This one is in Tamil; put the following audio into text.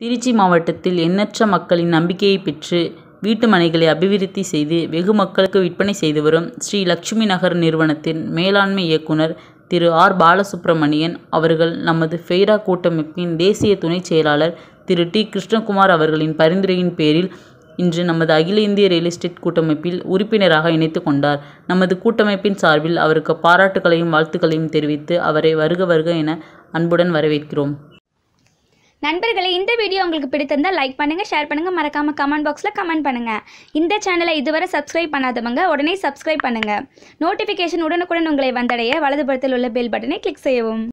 திருச்சி மாவட்டத்தில் எண்ணற்ற மக்களின் நம்பிக்கையை பெற்று வீட்டு மனைகளை அபிவிருத்தி செய்து வெகு மக்களுக்கு விற்பனை செய்து வரும் ஸ்ரீ லட்சுமி நகர் நிறுவனத்தின் மேலாண்மை இயக்குனர் திரு ஆர் பாலசுப்ரமணியன் அவர்கள் நமது ஃபெய்ரா கூட்டமைப்பின் தேசிய துணைச் செயலாளர் திரு டி கிருஷ்ணகுமார் அவர்களின் பரிந்துரையின் பேரில் இன்று நமது அகில இந்திய ரியல் எஸ்டேட் கூட்டமைப்பில் உறுப்பினராக இணைத்துக் கொண்டார் நமது கூட்டமைப்பின் சார்பில் அவருக்கு பாராட்டுகளையும் வாழ்த்துக்களையும் தெரிவித்து அவரை வருக வருக என அன்புடன் வரவேற்கிறோம் நண்பர்களே இந்த வீடியோ உங்களுக்கு பிடித்திருந்தால் லைக் பண்ணுங்கள் ஷேர் பண்ணுங்கள் மறக்காமல் கமெண்ட் பாக்ஸில் கமெண்ட் பண்ணுங்கள் இந்த சேனலை இதுவரை சப்ஸ்கிரைப் பண்ணாதவங்க உடனே சப்ஸ்கிரைப் பண்ணுங்கள் நோட்டிஃபிகேஷன் உடனுக்குடன் உங்களை வந்தடைய வலதுபுறத்தில் உள்ள பெல் பட்டனை கிளிக் செய்யவும்